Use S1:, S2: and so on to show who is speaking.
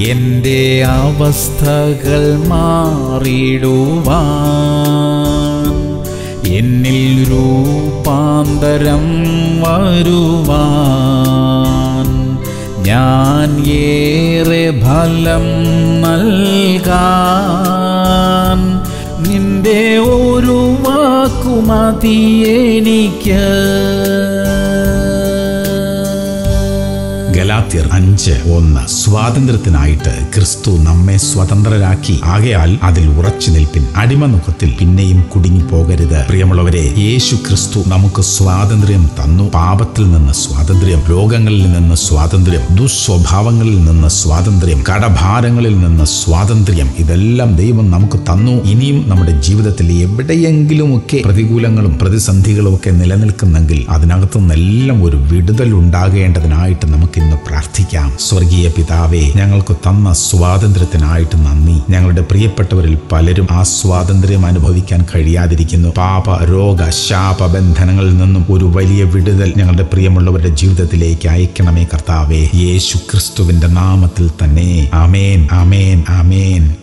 S1: എൻ്റെ അവസ്ഥകൾ മാറിടുവാൻ എന്നിൽ രൂപാന്തരം വരുവാൻ ഞാൻ ഏറെ ഫലം നൽകാൻ നിന്റെ ഒരു വാക്കുമതി എനിക്ക്
S2: ഗലാത്യർ അഞ്ച് ഒന്ന് സ്വാതന്ത്ര്യത്തിനായിട്ട് ക്രിസ്തു നമ്മെ സ്വതന്ത്രരാക്കി ആകയാൽ അതിൽ ഉറച്ചു നിൽപ്പിൻ അടിമനുഖത്തിൽ പിന്നെയും കുടുങ്ങി പോകരുത് പ്രിയമുള്ളവരെ യേശു ക്രിസ്തു നമുക്ക് സ്വാതന്ത്ര്യം തന്നു പാപത്തിൽ നിന്ന് സ്വാതന്ത്ര്യം രോഗങ്ങളിൽ നിന്ന് സ്വാതന്ത്ര്യം ദുസ്വഭാവങ്ങളിൽ നിന്ന് സ്വാതന്ത്ര്യം കടഭാരങ്ങളിൽ നിന്ന് സ്വാതന്ത്ര്യം ഇതെല്ലാം ദൈവം നമുക്ക് തന്നു ഇനിയും നമ്മുടെ ജീവിതത്തിൽ എവിടെയെങ്കിലുമൊക്കെ പ്രതികൂലങ്ങളും പ്രതിസന്ധികളും ഒക്കെ നിലനിൽക്കുന്നെങ്കിൽ അതിനകത്തു നിന്നെല്ലാം ഒരു വിടുതൽ ഉണ്ടാകേണ്ടതിനായിട്ട് നമുക്ക് ഇന്ന് പ്രാർത്ഥിക്കാം സ്വർഗീയ പിതാവേ ഞങ്ങൾക്ക് തന്ന സ്വാതന്ത്ര്യത്തിനായിട്ട് നന്ദി ഞങ്ങളുടെ പ്രിയപ്പെട്ടവരിൽ പലരും ആ സ്വാതന്ത്ര്യം അനുഭവിക്കാൻ കഴിയാതിരിക്കുന്നു പാപ രോഗ ശാപ ബന്ധനങ്ങളിൽ നിന്നും ഒരു വലിയ വിടുതൽ ഞങ്ങളുടെ പ്രിയമുള്ളവരുടെ ജീവിതത്തിലേക്ക് അയക്കണമേ കർത്താവേ യേശു ക്രിസ്തുവിന്റെ നാമത്തിൽ തന്നെ അമേൻ അമേൻ അമേൻ